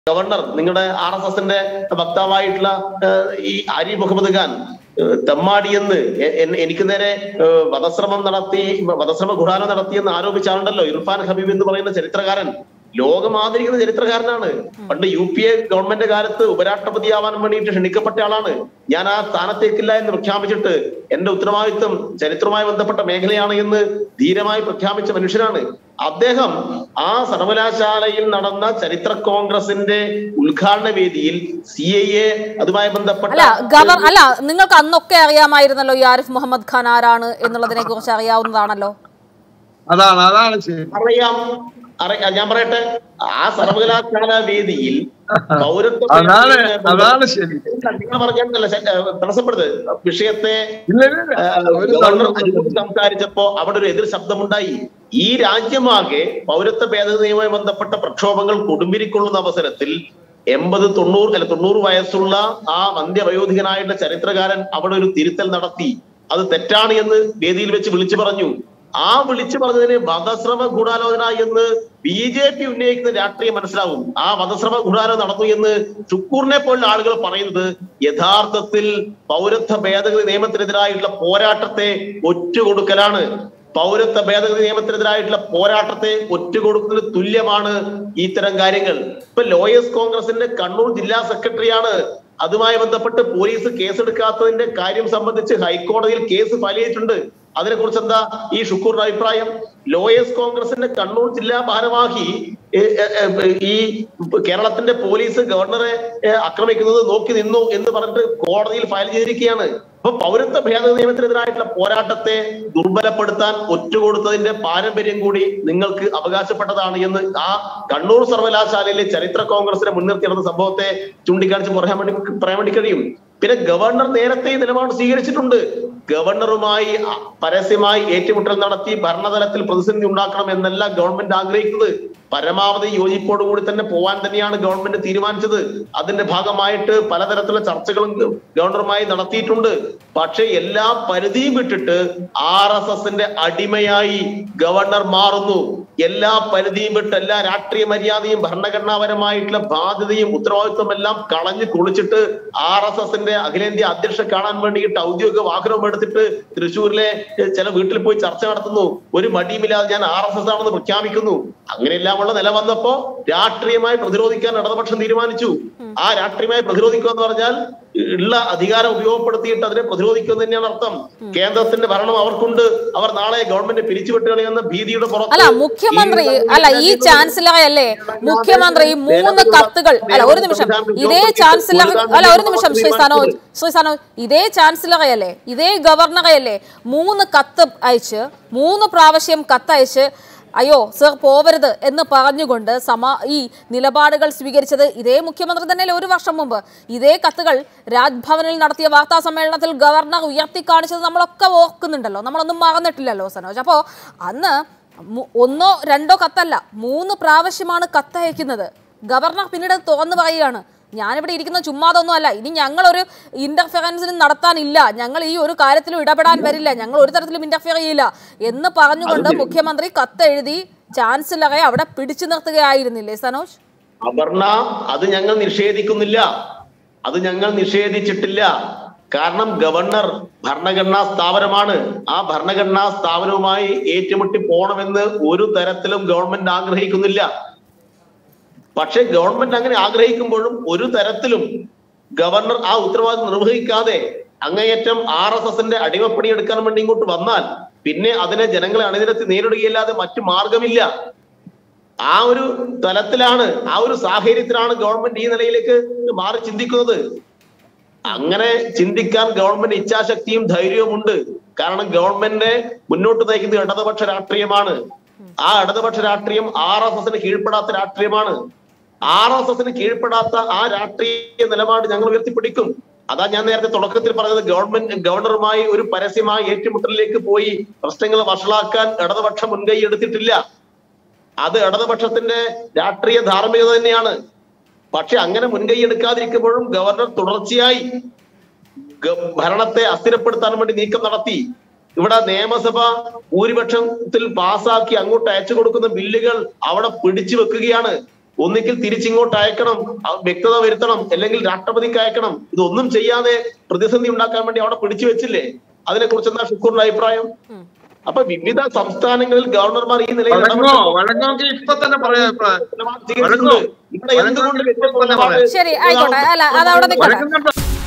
Governor നിങ്ങളുടെ R S എസിന്റെ വക്താവായിട്ടുള്ള ഏഹ്, ഈ ആരി മുഹമ്മദ് ഖാൻ ഏഹ്, തെമ്മാടിയെന്ന് എ- എൻ- എനിക്ക് നേരെ ഏഹ്, വധശ്രമം നടത്തി വധശ്രമ ഗുഹാനം നടത്തിയെന്ന് ആരോപിച്ചാണല്ലോ ഇർഫാൻ ഹബീബ് എന്ന് പറയുന്ന ചരിത്രകാരൻ ലോകം ആദരിക്കുന്ന ചരിത്രകാരനാണ് പണ്ട് യു പി എ ഗവൺമെന്റ് കാലത്ത് ഉപരാഷ്ട്രപതിയാവാൻ വേണ്ടിയിട്ട് ക്ഷണിക്കപ്പെട്ട ആളാണ് ഞാൻ ആ സ്ഥാനത്തേക്കില്ല എന്ന് പ്രഖ്യാപിച്ചിട്ട് എന്റെ ഉത്തരവാദിത്വം ചരിത്രവുമായി ബന്ധപ്പെട്ട മേഖലയാണ് എന്ന് ധീരമായി പ്രഖ്യാപിച്ച മനുഷ്യനാണ് അദ്ദേഹം ആ സർവകലാശാലയിൽ നടന്ന ചരിത്ര കോൺഗ്രസിന്റെ ഉദ്ഘാടന വേദിയിൽ സി ഐ എ അതുമായി ബന്ധപ്പെട്ട അല്ല ഗവർ അല്ല നിങ്ങൾക്ക് അന്നൊക്കെ അറിയാമായിരുന്നല്ലോ ഈ ആരിഫ് മുഹമ്മദ് ഖാൻ ആരാണ് എന്നുള്ളതിനെ കുറിച്ച് അറിയാവുന്നതാണല്ലോ അതാണ് അതാണ് ശരി അറിയാം അറിയാം ഞാൻ പറയട്ടെ ആ സർവകലാശാല വേദിയിൽ പൗരത്വ അതാണ് ഭേദഗതി- അതാണ് ശരി നിങ്ങൾ പറഞ്ഞല്ല തടസ്സപ്പെടുന്നത് വിഷയത്തെ ഇല്ല ഇല്ല, ഇല്ല. ആ, ഒരു ഗവർണർ തർക്കവും അനുമതി സംസാരിച്ചപ്പോ അവിടെ ഒരു എതിർ ശബ്ദമുണ്ടായി ഈ രാജ്യമാകെ പൗരത്വ ഭേദഗതി നിയമവുമായി ബന്ധപ്പെട്ട പ്രക്ഷോഭങ്ങൾ കൊടുമ്പിരിക്കൊള്ളുന്ന അവസരത്തിൽ എൺപത് തൊണ്ണൂറ് അല്ല തൊണ്ണൂറ് വയസ്സുള്ള ആ അന്ത്യവയോധികനായിട്ടുള്ള ചരിത്രകാരൻ അവിടെ ഒരു തിരുത്തൽ നടത്തി അത് തെറ്റാണ് എന്ന് വേദിയിൽ വെച്ച് വിളിച്ചു പറഞ്ഞു ആ വിളിച്ചു പറഞ്ഞതിന് വധശ്രമ ഗൂഢാലോചന എന്ന് ബി ജെ പി ഉന്നയിക്കുന്ന രാഷ്ട്രീയം മനസ്സിലാവും ആ വധശ്രമ ഗൂഢാലോചന നടന്നു എന്ന് ഷുക്കൂറിനെ പോലുള്ള ആളുകൾ പറയുന്നത് യഥാർത്ഥത്തിൽ പൗരത്വ ഭേദഗതി നിയമത്തിനെതിരായിട്ടുള്ള പോരാട്ടത്തെ ഒറ്റുകൊടുക്കലാണ് പൗരത്വ ഭേദഗതി നിയമത്തിനെതിരായിട്ടുള്ള പോരാട്ടത്തെ ഒറ്റുകൊടുക്കുന്നതിന് തുല്യമാണ് ഇത്തരം കാര്യങ്ങൾ ഇപ്പൊ ലോയേഴ്സ് കോൺഗ്രസിന്റെ കണ്ണൂർ ജില്ലാ സെക്രട്ടറിയാണ് അതുമായി ബന്ധപ്പെട്ട് പോലീസ് കേസെടുക്കാത്തതിന്റെ കാര്യം സംബന്ധിച്ച് ഹൈക്കോടതിയിൽ കേസ് ഫയൽ ചെയ്തിട്ടുണ്ട് അതിനെ കുറിച്ച് എന്താ ഈ ഷുക്കൂറിന്റെ അഭിപ്രായം ലോയേഴ്സ് കോൺഗ്രസിന്റെ കണ്ണൂർ ജില്ലാ ഭാരവാഹി ഏ, ഏ, ഏ, ഈ കേരളത്തിന്റെ പോലീസ് ഗവർണറെ ഏ, ആക്രമിക്കുന്നത് നോക്കി നിന്നു എന്ന് പറഞ്ഞിട്ട് കോടതിയിൽ ഫയൽ ചെയ്തിരിക്കുകയാണ് അപ്പൊ പൗരത്വ ഭേദഗതി നിയമത്തിനെതിരായിട്ടുള്ള പോരാട്ടത്തെ ദുർബലപ്പെടുത്താൻ ഒറ്റുകൊടുത്തതിന്റെ പാരമ്പര്യം കൂടി നിങ്ങൾക്ക് അവകാശപ്പെട്ടതാണ് എന്ന് ആ കണ്ണൂർ സർവകലാശാലയിലെ ചരിത്ര കോൺഗ്രസിനെ മുൻനിർത്തി നടന്ന സംഭവത്തെ ചൂണ്ടിക്കാണിച്ച് പറയാൻ വേണ്ടി പറയാൻ വേണ്ടി കഴിയും പിന്നെ ഗവർണർ നേരത്തെ ഈ നിലപാട് സ്വീകരിച്ചിട്ടുണ്ട് ഗവർണറുമായി അ- പരസ്യമായി ഏറ്റുമുട്ടൽ നടത്തി ഭരണതലത്തിൽ പ്രതിസന്ധി ഉണ്ടാക്കണം എന്നല്ല ഗവൺമെന്റ് ആഗ്രഹിക്കുന്നത് പരമാവധി യോജിപ്പോടുകൂടി തന്നെ പോവാൻ തന്നെയാണ് ഗവൺമെന്റ് തീരുമാനിച്ചത് അതിന്റെ ഭാഗമായിട്ട് പലതരത്തിലുള്ള ചർച്ചകളും ഗ- ഗവർണറുമായി നടത്തിയിട്ടുണ്ട് പക്ഷെ എല്ലാ പരിധിയും വിട്ടിട്ട് ആർ എസ് എസിന്റെ അടിമയായി ഗവർണർ മാറുന്നു എല്ലാ പരിധിയും വിട്ട് എല്ലാ രാഷ്ട്രീയ മര്യാദയും ഭരണഘടനാപരമായിട്ടുള്ള ബാധ്യതയും ഉത്തരവാദിത്വം എല്ലാം കളഞ്ഞു കുളിച്ചിട്ട് ആർ എസ് എസിന്റെ അഖിലേന്ത്യാ അധ്യക്ഷ കാണാൻ വേണ്ടിയിട്ട് ഔദ്യോഗിക വാഹനം എടുത്തിട്ട് തൃശ്ശൂരിലെ ഏഹ്, ചില വീട്ടിൽ പോയി ചർച്ച നടത്തുന്നു ഒരു മടിയുമില്ലാതെ ഞാൻ ആർ എസ് എസ് ആണെന്ന് പ്രഖ്യാപിക്കുന്നു അങ്ങനെയെല്ലാമുള്ള നില വന്നപ്പോ രാഷ്ട്രീയമായി പ്രതിരോധിക്കാൻ ഇടതുപക്ഷം തീരുമാനിച്ചു ആ രാഷ്ട്രീയമായി പ്രതിരോധിക്കുക എന്ന് പറഞ്ഞാൽ ഉള്ള അധികാരം ഉപയോഗപ്പെടുത്തിയിട്ട് അതിനെ പ്രതിരോധിക്കുക എന്ന് തന്നെയാണ് അർത്ഥം കേന്ദ്രത്തിന്റെ ഭരണം അവർക്കുണ്ട് അവർ നാളെ ഗവൺമെന്റ് പിരിച്ചുവിട്ട് കളയുന്ന ഭീതിയുടെ പുറത്ത് അല്ല മുഖ്യമന്ത്രി അല്ല ഈ ചാൻസലറെ അല്ലേ മുഖ്യമന്ത്രി മൂന്ന് കത്തുകൾ അല്ല ഒരു നിമിഷം ഇതേ ചാൻസലർ അല്ല ഒരു നിമിഷം ശ്രീ സനോജ് ശ്രീ സനോജ് ഇതേ ചാൻസലറെ അല്ലേ ഇതേ ഗവർണറെ അല്ലേ മൂന്ന് കത്ത് അയച്ച് മൂന്ന് പ്രാവശ്യം കത്തയച്ച് അയ്യോ സർ പോവരുത് എന്ന് പറഞ്ഞുകൊണ്ട് സമ ഈ നിലപാടുകൾ സ്വീകരിച്ചത് ഇതേ മുഖ്യമന്ത്രി തന്നെയല്ലേ ഒരു വർഷം മുമ്പ് ഇതേ കത്തുകൾ രാജ്ഭവനിൽ നടത്തിയ വാർത്താ സമ്മേളനത്തിൽ ഗവർണർ ഉയർത്തി കാണിച്ചത് നമ്മളൊക്കെ ഓർക്കുന്നുണ്ടല്ലോ നമ്മളൊന്നും മറന്നിട്ടില്ലല്ലോ സനോജ് അപ്പോൾ അന്ന് മു- ഒന്നോ രണ്ടോ കത്തല്ല മൂന്ന് പ്രാവശ്യമാണ് കത്തയക്കുന്നത് ഗവർണർ പിന്നീട് അത് തുറന്നു പറയുകയാണ് ഞാനിവിടെ ഇരിക്കുന്ന ചുമ്മാതൊന്നും അല്ല ഇനി ഞങ്ങളൊരു ഇന്റർഫിയറൻസിനും നടത്താനില്ല ഞങ്ങൾ ഈ ഒരു കാര്യത്തിലും ഇടപെടാൻ വരില്ല ഞങ്ങൾ ഒരു തരത്തിലും ഇന്റർഫിയർ ചെയ്യില്ല എന്ന് പറഞ്ഞുകൊണ്ട് മുഖ്യമന്ത്രി കത്തെഴുതി ചാൻസലറെ അവിടെ പിടിച്ചു നിർത്തുകയായിരുന്നില്ലേ സനോജ് അപർണ അത് ഞങ്ങൾ നിഷേധിക്കുന്നില്ല അത് ഞങ്ങൾ നിഷേധിച്ചിട്ടില്ല കാരണം ഗവർണർ ഭരണഘടനാ സ്ഥാപനമാണ് ആ ഭരണഘടനാ സ്ഥാപനവുമായി ഏറ്റുമുട്ടി പോകണമെന്ന് ഒരു തരത്തിലും ഗവൺമെന്റ് ആഗ്രഹിക്കുന്നില്ല പക്ഷെ ഗവൺമെന്റ് അങ്ങനെ ആഗ്രഹിക്കുമ്പോഴും ഒരു തരത്തിലും ഗവർണർ ആ ഉത്തരവാദിത്വം നിർവഹിക്കാതെ അങ്ങേയറ്റം ആർ എസ് എസിന്റെ അടിമപ്പണി എടുക്കാൻ വേണ്ടി ഇങ്ങോട്ട് വന്നാൽ പിന്നെ അതിനെ ജനങ്ങളെ അണിനിരത്തി നേരിടുകയല്ലാതെ മറ്റു മാർഗമില്ല ആ ഒരു തലത്തിലാണ് ആ ഒരു സാഹചര്യത്തിലാണ് ഗവൺമെന്റ് ഈ നിലയിലേക്ക് മാറി ചിന്തിക്കുന്നത് അങ്ങനെ ചിന്തിക്കാൻ ഗവൺമെന്റ് ഇച്ഛാശക്തിയും ധൈര്യവും ഉണ്ട് കാരണം ഗവൺമെന്റിനെ മുന്നോട്ട് നയിക്കുന്നത് ഇടതുപക്ഷ രാഷ്ട്രീയമാണ് ആ ഇടതുപക്ഷ രാഷ്ട്രീയം ആർ എസ് എസിന് കീഴ്പ്പെടാത്ത രാഷ്ട്രീയമാണ് ആർ എസ് എസിന് കീഴ്പ്പെടാത്ത ആ രാഷ്ട്രീയ നിലപാട് ഞങ്ങൾ ഉയർത്തിപ്പിടിക്കും അതാ ഞാൻ നേരത്തെ തുടക്കത്തിൽ പറഞ്ഞത് ഗവൺമെന്റ് ഗവർണറുമായി ഒരു പരസ്യമായ ഏറ്റുമുട്ടലിലേക്ക് പോയി പ്രശ്നങ്ങൾ വഷളാക്കാൻ ഇടതുപക്ഷം മുൻകൈ എടുത്തിട്ടില്ല അത് ഇടതുപക്ഷത്തിന്റെ രാഷ്ട്രീയ ധാർമ്മികത തന്നെയാണ് പക്ഷെ അങ്ങനെ മുൻകൈ എടുക്കാതിരിക്കുമ്പോഴും ഗവർണർ തുടർച്ചയായി ഗ- ഭരണത്തെ അസ്ഥിരപ്പെടുത്താൻ വേണ്ടി നീക്കം നടത്തി ഇവിടെ നിയമസഭ ഭൂരിപക്ഷത്തിൽ പാസാക്കി അങ്ങോട്ട് അയച്ചു കൊടുക്കുന്ന ബില്ലുകൾ അവിടെ പിടിച്ചു വെക്കുകയാണ് ഒന്നിക്കിൽ തിരിച്ചിങ്ങോട്ട് അയക്കണം ആ വ്യക്തത വരുത്തണം അല്ലെങ്കിൽ രാഷ്ട്രപതിക്ക് അയക്കണം ഇതൊന്നും ചെയ്യാതെ പ്രതിസന്ധി ഉണ്ടാക്കാൻ വേണ്ടി അവിടെ പിടിച്ചു വെച്ചില്ലേ അതിനെ കുറിച്ച് എന്താ ഷുക്കൂറിന്റെ അഭിപ്രായം അപ്പൊ വിവിധ സംസ്ഥാനങ്ങളിൽ ഗവർണർമാർ ഈ നിലയിൽ വഴങ്ങോ ഇടപെട്ടപ്പോൾ വഴങ്ങോങ്കിൽ ഇപ്പൊ തന്നെ പറയാം ഇപ്പൊ. നിലപാട് സ്വീകരിച്ചിട്ടുണ്ട്. ഇവിടെ എന്തുകൊണ്ട് വ്യത്യസ്ത നിലപാട് ശരി ആയിക്കോട്ടെ അല്ല അത് അവിടെ നിൽക്കട്ടെ വഴങ്ങുന്നുണ്ടോ